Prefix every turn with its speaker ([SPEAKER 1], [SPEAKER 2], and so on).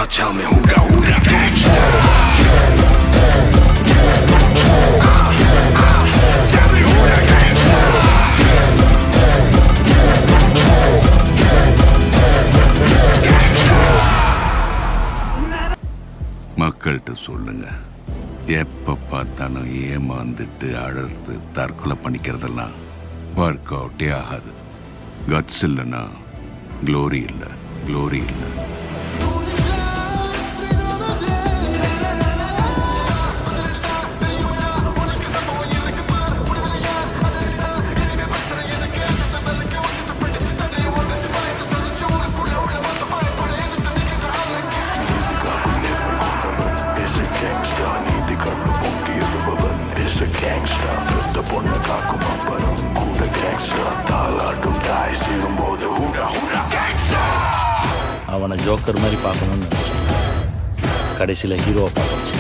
[SPEAKER 1] tell me who the who the gangster? Ah, ah, tell me who the gangster?
[SPEAKER 2] மக்கள்கிட்ட சொல்லுங்க எப்ப பார்த்தாலும் ஏமாந்துட்டு அழறது தற்கொலை பண்ணிக்கிறதெல்லாம் ஒர்க் அவுட்டே ஆகாது கட்ஸ் இல்லைன்னா க்ளோரி இல்லை க்ளோரி இல்லை
[SPEAKER 1] Is a gangster, நீதி கண்டு பொங்கி எழுபவன் Is a gangster, பெத்த பொண்ணு காக்கும் அப்பனும் கூட gangster தாளாட்டும் தாய் சீரும்போது ஹூடா ஹூடா gangster
[SPEAKER 3] அவனை ஜோக்கர் மாதிரி பார்க்கணும்னு நினச்சேன் கடைசியில் ஹீரோவை பார்க்க வச்சேன்